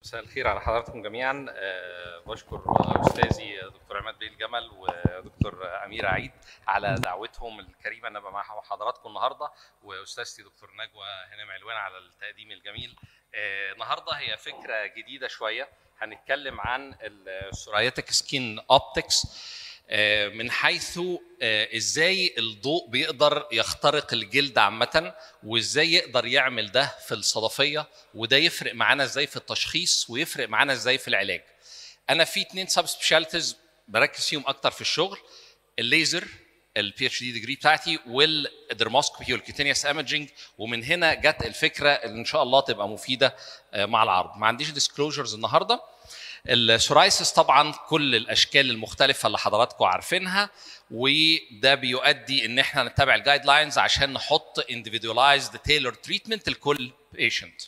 مساء الخير على حضراتكم جميعا أه بشكر استاذي دكتور عماد بيه الجمل ودكتور اميره عيد على دعوتهم الكريمه ان ابقى مع حضراتكم النهارده واستاذتي دكتور نجوى هنام علوان على التقديم الجميل أه النهارده هي فكره جديده شويه هنتكلم عن السورايتك سكين اوبتكس من حيث ازاي الضوء بيقدر يخترق الجلد عامه وازاي يقدر يعمل ده في الصدفيه وده يفرق معانا ازاي في التشخيص ويفرق معانا ازاي في العلاج انا في اتنين سب سبيشاليتيز بركز فيهم اكتر في الشغل الليزر البي اتش دي ديجري بتاعتي والدرموسكوبي والكيتينيوس ايمجنج ومن هنا جت الفكره اللي ان شاء الله تبقى مفيده مع العرض ما عنديش ديسكلوجرز النهارده السورايسس طبعا كل الاشكال المختلفه اللي حضراتكم عارفينها وده بيؤدي ان احنا نتبع الجايد لاينز عشان نحط individualized tailored treatment لكل patient.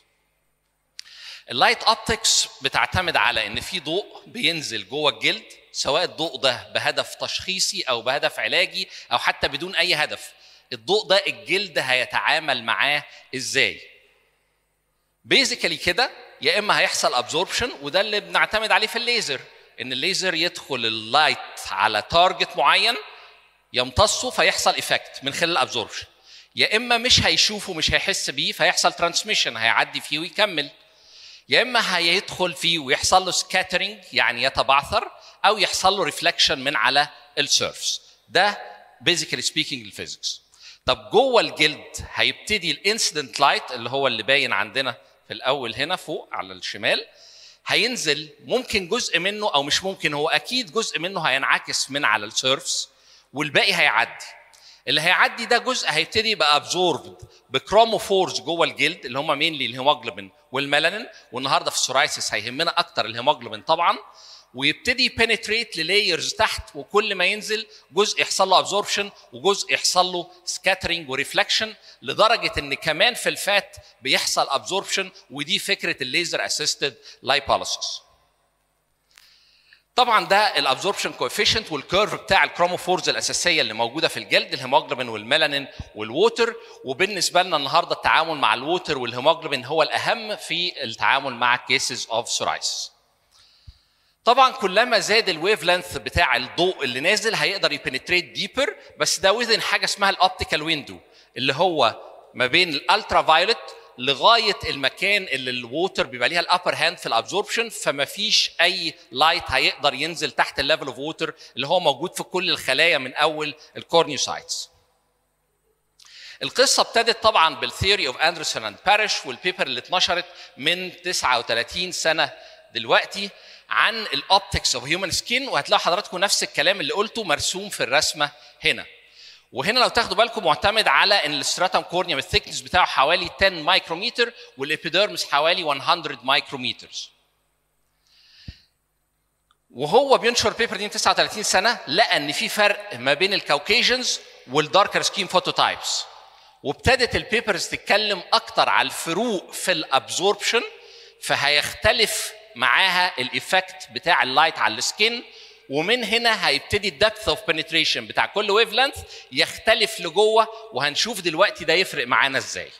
اللايت اوبتكس بتعتمد على ان في ضوء بينزل جوه الجلد سواء الضوء ده بهدف تشخيصي او بهدف علاجي او حتى بدون اي هدف. الضوء ده الجلد هيتعامل معاه ازاي؟ بيزيكالي كده يا اما هيحصل ابزوربشن وده اللي بنعتمد عليه في الليزر ان الليزر يدخل اللايت على تارجت معين يمتصه فيحصل افكت من خلال الابزوربشن يا اما مش هيشوفه مش هيحس بيه فيحصل ترانسميشن هيعدي فيه ويكمل يا اما هيدخل فيه ويحصل له سكاترينج يعني يتبعثر او يحصل له ريفلكشن من على السيرفس ده بيزيكالي سبيكينج الفيزيكس طب جوه الجلد هيبتدي الانسيدنت لايت اللي هو اللي باين عندنا في الاول هنا فوق على الشمال هينزل ممكن جزء منه او مش ممكن هو اكيد جزء منه هينعكس من على السيرفس والباقي هيعدي اللي هيعدي ده جزء هيبتدي يبقى ابزوربد بكروموفورز جوه الجلد اللي هم مينلي الهيموجلوبين والميلانين والنهارده في السورايسيس هيهمنا اكتر الهيموجلوبين طبعا ويبتدي يبنتريت للايرز تحت وكل ما ينزل جزء يحصل له ابزوربشن وجزء يحصل له سكاترينج وريفلكشن لدرجه ان كمان في الفات بيحصل ابزوربشن ودي فكره الليزر اسيستد لايبوليسيس طبعا ده الابزوربشن كوفيشنت والكيرف بتاع الكروموفورز الاساسيه اللي موجوده في الجلد الهيموجلوبين والميلانين والووتر وبالنسبه لنا النهارده التعامل مع الووتر والهيموجلوبين هو الاهم في التعامل مع كيسز اوف سورايسيس طبعا كلما زاد الويف لينث بتاع الضوء اللي نازل هيقدر يبنتريت ديبر بس ده وذن حاجه اسمها الاوبتيكال ويندو اللي هو ما بين الالترا فايولت لغايه المكان اللي الووتر بيبقى ليها الابر هاند في الابزوربشن فما فيش اي لايت هيقدر ينزل تحت الليفل اوف ووتر اللي هو موجود في كل الخلايا من اول الكورنيوسايتس القصة ابتدت طبعا بالثيوري اوف اندرسون اند باريش والبيبر اللي اتنشرت من 39 سنة دلوقتي عن الاوبتكس اوف هيومن سكين وهتلاقوا حضراتكم نفس الكلام اللي قلته مرسوم في الرسمه هنا وهنا لو تاخدوا بالكم معتمد على ان الستراتم كورنيوم الثيكنس بتاعه حوالي 10 مايكرومتر والابيديرمس حوالي 100 مايكرومترز وهو بينشر بيبر دي من 39 سنه لقى ان في فرق ما بين الكوكيجنز والداركر سكين فوتوتايبس وابتدت البيبرز تتكلم اكتر على الفروق في الابزوربشن فهيختلف معاها الايفكت بتاع اللايت على السكين ومن هنا هيبتدي الدبث اوف بنتريشن بتاع كل ويف لينث يختلف لجوه وهنشوف دلوقتي ده يفرق معانا ازاي.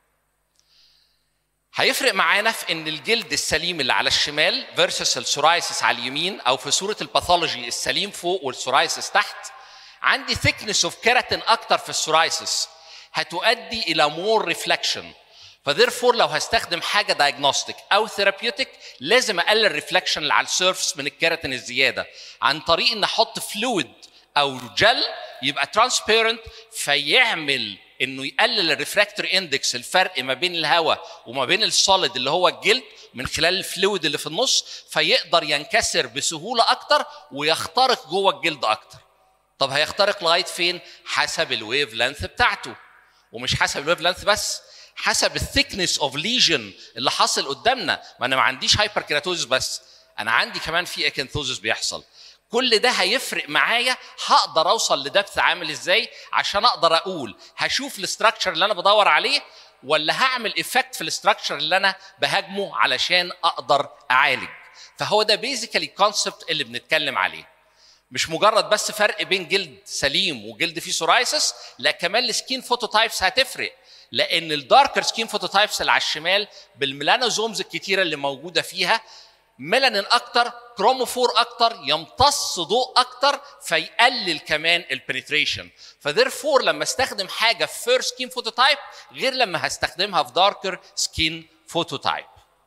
هيفرق معانا في ان الجلد السليم اللي على الشمال فيرسس السورايسس على اليمين او في صوره الباثولوجي السليم فوق والسورايسس تحت عندي ثيكنس اوف كيراتين اكتر في السورايسس هتؤدي الى مور ريفلكشن فذيرفور لو هستخدم حاجه دايجنوستيك او ثيرابيوتيك لازم اقلل الريفلكشن اللي على السيرفس من الكيراتين الزياده عن طريق ان احط فلويد او جل يبقى ترانسبيرنت فيعمل انه يقلل الريفراكتوري اندكس الفرق ما بين الهواء وما بين السوليد اللي هو الجلد من خلال الفلويد اللي في النص فيقدر ينكسر بسهوله اكتر ويخترق جوه الجلد اكتر طب هيخترق لغايه فين حسب الويف لينث بتاعته ومش حسب الويف لينث بس حسب الثيكنس اوف ليجن اللي حاصل قدامنا ما انا ما عنديش هايبر كيراتوزس بس انا عندي كمان في اكنثوزس بيحصل كل ده هيفرق معايا هقدر اوصل لدبث عامل ازاي عشان اقدر اقول هشوف الاستراكشر اللي انا بدور عليه ولا هعمل ايفكت في الاستراكشر اللي انا بهاجمه علشان اقدر اعالج فهو ده بيزيكالي الكونسبت اللي بنتكلم عليه مش مجرد بس فرق بين جلد سليم وجلد فيه سورايسس لا كمان السكين فوتوتايبس هتفرق لان الداركر سكين فوتوتايبس اللي على الشمال بالميلانوزومز الكتيره اللي موجوده فيها ميلانين اكتر كروموفور اكتر يمتص ضوء اكتر فيقلل كمان البنتريشن فذيرفور لما استخدم حاجه في فير سكين فوتوتايب غير لما هستخدمها في داركر سكين فوتوتايب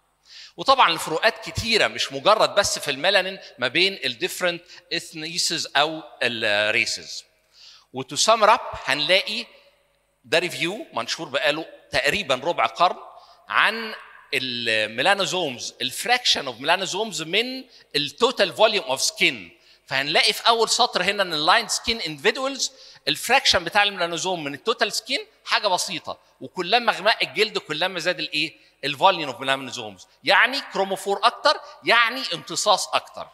وطبعا الفروقات كتيره مش مجرد بس في الميلانين ما بين الديفرنت اثنيسز او الريسز وتو سم اب هنلاقي ده ريفيو منشور بقاله تقريبا ربع قرن عن الميلانوزومز الفراكشن اوف ميلانوزومز من التوتال فوليوم اوف سكين فهنلاقي في اول سطر هنا ان اللاين سكين اندفيدوالز الفراكشن بتاع الميلانوزوم من التوتال سكين حاجه بسيطه وكلما غماء الجلد كلما زاد الايه الفوليوم اوف ميلانوزومز يعني كروموفور اكتر يعني امتصاص اكتر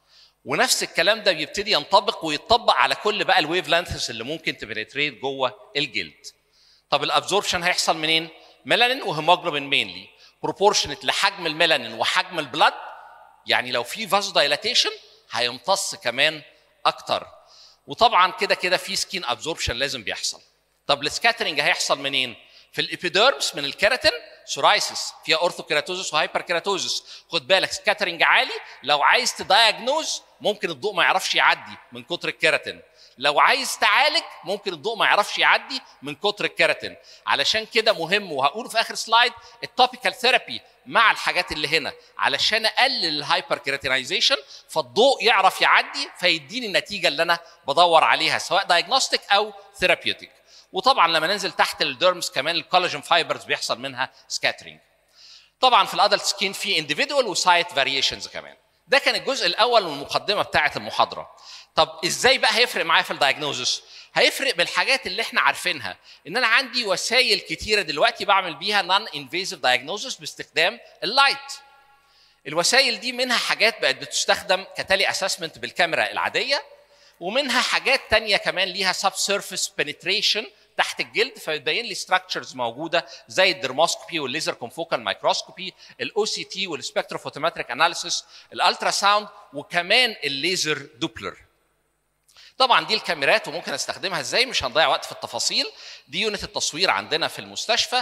ونفس الكلام ده بيبتدي ينطبق ويتطبق على كل بقى الويف لانثس اللي ممكن تبنتريت جوه الجلد طب الابزوربشن هيحصل منين ميلانين وهيموجلوبين مينلي بروبورشنت لحجم الميلانين وحجم البلد يعني لو في فازو دايلاتيشن هيمتص كمان اكتر وطبعا كده كده في سكين ابزوربشن لازم بيحصل طب السكاترنج هيحصل منين في الابيديرمس من الكيراتين سورايسيس فيها اورثوكيراتوزس وهايبر كيراتوزس خد بالك سكاترنج عالي لو عايز تدايجنوز ممكن الضوء ما يعرفش يعدي من كتر الكيراتين لو عايز تعالج ممكن الضوء ما يعرفش يعدي من كتر الكيراتين علشان كده مهم وهقول في اخر سلايد التوبيكال ثيرابي مع الحاجات اللي هنا علشان اقلل الهايبر كيراتينايزيشن فالضوء يعرف يعدي فيديني النتيجه اللي انا بدور عليها سواء دايجنوستيك او ثيرابيوتيك وطبعا لما ننزل تحت الديرمز كمان الكولاجين فايبرز بيحصل منها سكاترينج طبعا في الادلت سكين في انديفيدوال وسايت فاريشنز كمان ده كان الجزء الاول من المقدمه بتاعه المحاضره طب ازاي بقى هيفرق معايا في الدايجنوزس هيفرق بالحاجات اللي احنا عارفينها ان انا عندي وسائل كتيره دلوقتي بعمل بيها نون انفيزيف دايجنوزس باستخدام اللايت الوسائل دي منها حاجات بقت بتستخدم كتالي اسسمنت بالكاميرا العاديه ومنها حاجات تانية كمان ليها سب سيرفيس بنتريشن تحت الجلد فبتبين لي ستراكشرز موجوده زي الدرموسكوبي والليزر كونفوكال مايكروسكوبي الاو سي تي والسبكتروفوتومتريك اناليسيس الالترا ساوند وكمان الليزر دوبلر طبعا دي الكاميرات وممكن استخدمها ازاي مش هنضيع وقت في التفاصيل دي يونت التصوير عندنا في المستشفى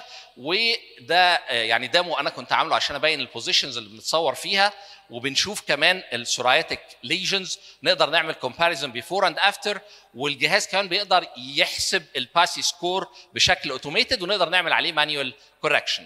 وده يعني دامو انا كنت عامله عشان ابين البوزيشنز اللي بنتصور فيها وبنشوف كمان السورايتك ليجنز نقدر نعمل كومباريزون بيفور اند افتر والجهاز كمان بيقدر يحسب الباسي سكور بشكل اوتوميتد ونقدر نعمل عليه مانيوال كوركشن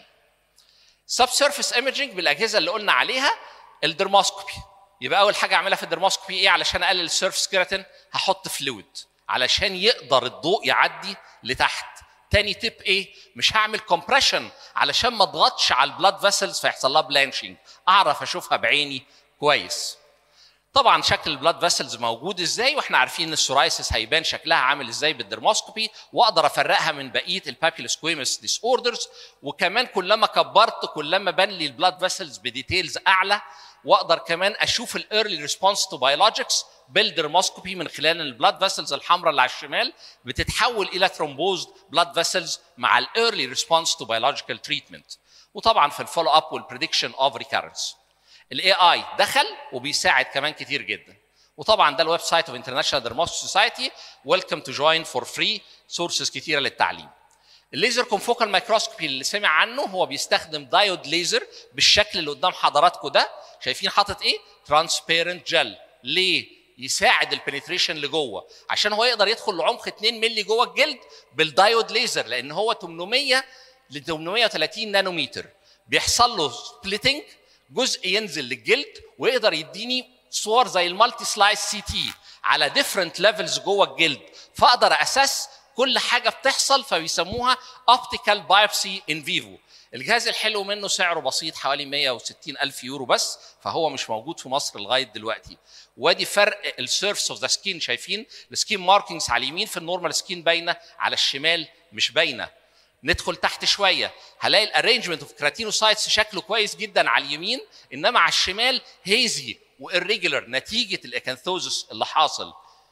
سب سيرفيس ايمجنج بالاجهزه اللي قلنا عليها الدرموسكوبي يبقى اول حاجه اعملها في الدرموسكوبي ايه علشان اقلل السيرفس كيراتين هحط فلويد علشان يقدر الضوء يعدي لتحت تاني تيب ايه مش هعمل كومبريشن علشان ما اضغطش على البلاد فيسلز فيحصل لها بلانشنج اعرف اشوفها بعيني كويس طبعا شكل البلاد فيسلز موجود ازاي واحنا عارفين ان السورايسيس هيبان شكلها عامل ازاي بالدرموسكوبي واقدر افرقها من بقيه البابيل سكويمس ديس اوردرز وكمان كلما كبرت كلما بان لي البلاد فيسلز بديتيلز اعلى واقدر كمان اشوف الايرلي ريسبونس تو بايولوجيكس بالدرموسكوبي من خلال البلاد فيسلز الحمراء اللي على الشمال بتتحول الى ثرومبوزد بلاد فيسلز مع الايرلي ريسبونس تو بايولوجيكال تريتمنت وطبعا في الفولو اب والبريدكشن اوف ريكارنس الاي اي دخل وبيساعد كمان كتير جدا وطبعا ده الويب سايت اوف انترناشونال درموس سوسايتي ويلكم تو جوين فور فري سورسز كتيره للتعليم الليزر كونفوكال مايكروسكوبي اللي سمع عنه هو بيستخدم دايود ليزر بالشكل اللي قدام حضراتكم ده شايفين حاطط ايه ترانسبيرنت جل ليه يساعد البنتريشن لجوه عشان هو يقدر يدخل لعمق 2 مللي جوه الجلد بالدايود ليزر لان هو 800 ل 830 نانومتر بيحصل له سبليتنج جزء ينزل للجلد ويقدر يديني صور زي المالتي سلايس سي تي على ديفرنت ليفلز جوه الجلد فاقدر اساس كل حاجه بتحصل فبيسموها اوبتيكال بايبسي ان فيفو الجهاز الحلو منه سعره بسيط حوالي 160 ألف يورو بس فهو مش موجود في مصر لغاية دلوقتي وادي فرق السيرفس اوف ذا سكين شايفين السكين ماركينجز على اليمين في النورمال سكين باينة على الشمال مش باينة ندخل تحت شوية هلاقي الارينجمنت اوف كراتينوسايتس شكله كويس جدا على اليمين انما على الشمال هيزي وإريجولر نتيجة الاكانثوزس اللي حاصل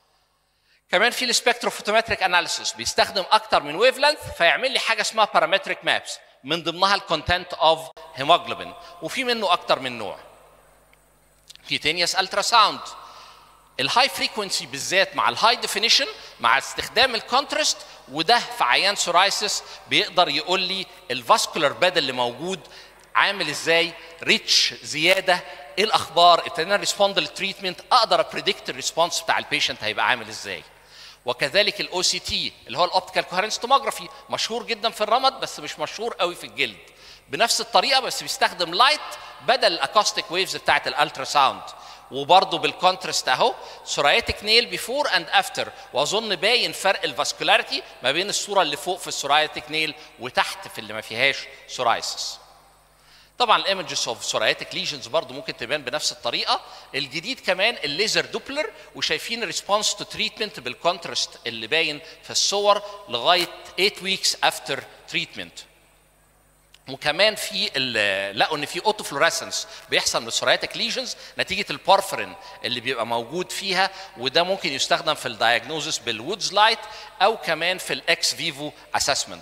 كمان في السبكتروفوتومتريك اناليسيس بيستخدم اكتر من ويف لينث فيعمل لي حاجه اسمها بارامتريك مابس من ضمنها الكونتنت اوف هيموجلوبين وفي منه اكتر من نوع كيتينيوس الترا ساوند الهاي فريكونسي بالذات مع الهاي ديفينيشن مع استخدام الكونترست وده في عيان سورايسيس بيقدر يقول لي الفاسكولار باد اللي موجود عامل ازاي ريتش زياده ايه الاخبار ابتدينا ريسبوند للتريتمنت اقدر ابريدكت الريسبونس بتاع البيشنت هيبقى عامل ازاي وكذلك الاو سي تي اللي هو الاوبتيكال كوهرنس توموجرافي مشهور جدا في الرمد بس مش مشهور قوي في الجلد بنفس الطريقه بس بيستخدم لايت بدل الاكوستيك ويفز بتاعت الالترا ساوند وبرضه بالكونترست اهو سورايتك نيل بيفور اند افتر واظن باين فرق الفاسكولاريتي ما بين الصوره اللي فوق في السورايتك نيل وتحت في اللي ما فيهاش سورايسس طبعا الايمجز اوف سورايتك ليجنز برضه ممكن تبان بنفس الطريقه الجديد كمان الليزر دوبلر وشايفين الريسبونس تو تريتمنت بالكونترست اللي باين في الصور لغايه 8 ويكس افتر تريتمنت وكمان في لقوا ان في اوتو فلوريسنس بيحصل من السورايتك ليجنز نتيجه البورفرين اللي بيبقى موجود فيها وده ممكن يستخدم في الدايجنوزس بالوودز لايت او كمان في الاكس فيفو اسسمنت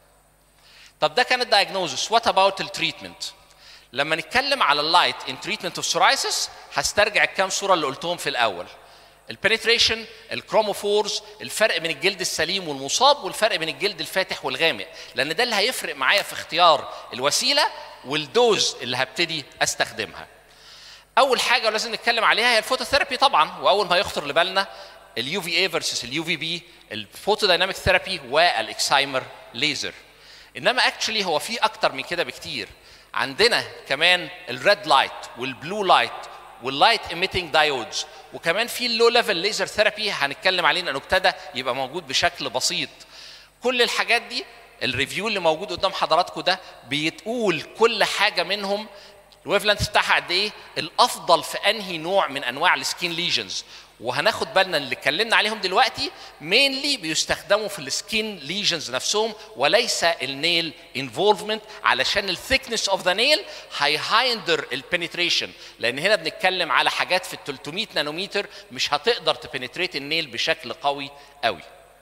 طب ده كان الدايجنوزس وات اباوت التريتمنت لما نتكلم على اللايت ان تريتمنت اوف سورايسيس هسترجع الكام صوره اللي قلتهم في الاول البنتريشن الكروموفورز الفرق بين الجلد السليم والمصاب والفرق بين الجلد الفاتح والغامق لان ده اللي هيفرق معايا في اختيار الوسيله والدوز اللي هبتدي استخدمها اول حاجه لازم نتكلم عليها هي الفوتوثيرابي طبعا واول ما يخطر لبالنا اليو في اي فيرسس اليو في بي الفوتو دايناميك ثيرابي والاكسايمر ليزر انما اكشلي هو في اكتر من كده بكتير عندنا كمان الريد لايت والبلو لايت واللايت ايميتنج دايودز وكمان في اللو ليفل ليزر ثيرابي هنتكلم عليه انه ابتدى يبقى موجود بشكل بسيط كل الحاجات دي الريفيو اللي موجود قدام حضراتكم ده بيتقول كل حاجه منهم الويف لينث بتاعها قد ايه الافضل في انهي نوع من انواع السكين ليجنز وهناخد بالنا اللي اتكلمنا عليهم دلوقتي مينلي بيستخدموا في السكين ليجنز نفسهم وليس النيل انفولفمنت علشان الثيكنس اوف ذا نيل هيهايندر البنتريشن لان هنا بنتكلم على حاجات في ال 300 نانومتر مش هتقدر تبنتريت النيل بشكل قوي قوي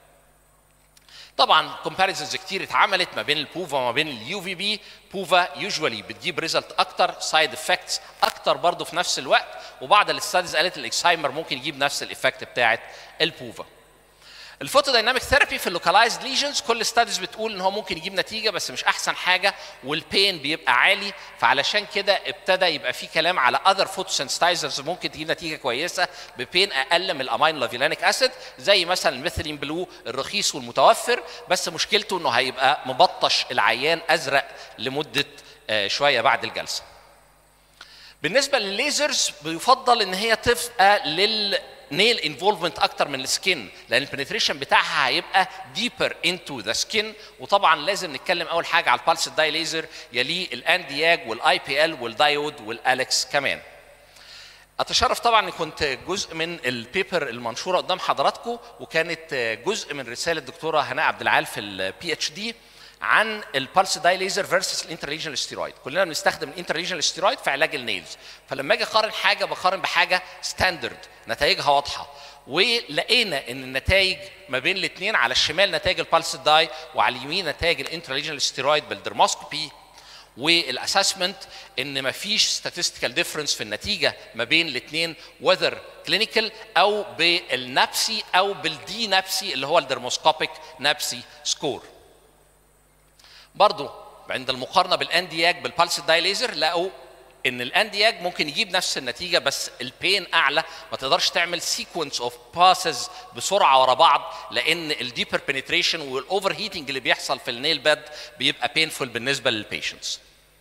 طبعا كومباريزنز كتير اتعملت ما بين البوفا وما بين اليو في بي بوفا يوجوالي بتجيب ريزلت اكتر سايد افكتس اكتر برضه في نفس الوقت وبعض الاستاديز قالت الاكسايمر ممكن يجيب نفس الايفكت بتاعت البوفا الفوتو دايناميك ثيرابي في اللوكالايزد ليجنز كل ستاديز بتقول ان هو ممكن يجيب نتيجه بس مش احسن حاجه والبين بيبقى عالي فعلشان كده ابتدى يبقى في كلام على اذر فوتو سنسيتايزرز ممكن تجيب نتيجه كويسه ببين اقل من الامين لافيلانيك اسيد زي مثلا الميثيلين بلو الرخيص والمتوفر بس مشكلته انه هيبقى مبطش العيان ازرق لمده شويه بعد الجلسه بالنسبه للليزرز بيفضل ان هي تبقى لل نيل انفولفمنت اكتر من السكين لان البنتريشن بتاعها هيبقى ديبر انتو ذا سكين وطبعا لازم نتكلم اول حاجه على البالس داي ليزر يليه الاندياج والاي بي ال والدايود والالكس كمان اتشرف طبعا اني كنت جزء من البيبر المنشوره قدام حضراتكم وكانت جزء من رساله الدكتوره هناء عبد العال في البي اتش دي عن البالس داي ليزر فيرسس الانترليجنال ستيرويد كلنا بنستخدم الانترليجنال ستيرويد في علاج النيلز فلما اجي اقارن حاجه بقارن بحاجه ستاندرد نتائجها واضحه ولقينا ان النتائج ما بين الاثنين على الشمال نتائج البالس داي وعلى اليمين نتائج الانترليجنال ستيرويد بالدرموسكوبي والاسسمنت ان ما فيش statistical difference في النتيجه ما بين الاثنين whether clinical او بالنفسي او بالدي نفسي اللي هو الدرموسكوبيك نفسي سكور برضو عند المقارنه بالاندياج بالبالس داي ليزر لقوا ان الاندياج ممكن يجيب نفس النتيجه بس البين اعلى ما تقدرش تعمل سيكونس اوف باسز بسرعه ورا بعض لان الديبر بنتريشن والاوفر هيتنج اللي بيحصل في النيل باد بيبقى بينفول بالنسبه للبيشنتس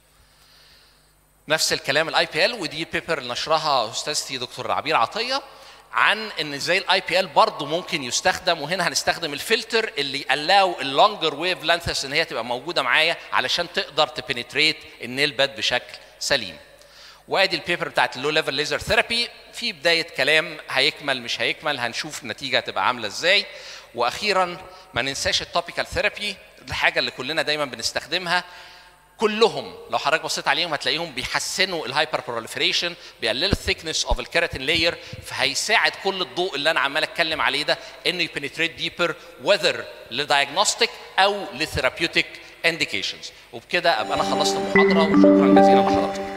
نفس الكلام الاي بي ال ودي بيبر اللي نشرها استاذتي دكتور عبير عطيه عن ان ازاي الاي بي ال برضه ممكن يستخدم وهنا هنستخدم الفلتر اللي يقلاو اللونجر ويف لانثس ان هي تبقى موجوده معايا علشان تقدر تبنتريت النيل باد بشكل سليم. وادي البيبر بتاعت اللو ليفل ليزر ثيرابي في بدايه كلام هيكمل مش هيكمل هنشوف النتيجه هتبقى عامله ازاي واخيرا ما ننساش التوبيكال ثيرابي الحاجه اللي كلنا دايما بنستخدمها كلهم لو حضرتك بصيت عليهم هتلاقيهم بيحسنوا الهايبر بروليفريشن بيقللوا الثيكنس اوف الكيراتين لاير فهيساعد كل الضوء اللي انا عمال اتكلم عليه ده انه يبنتريت ديبر وذر لدايجنوستيك او لثيرابيوتيك انديكيشنز وبكده ابقى انا خلصت المحاضره وشكرا جزيلا لحضراتكم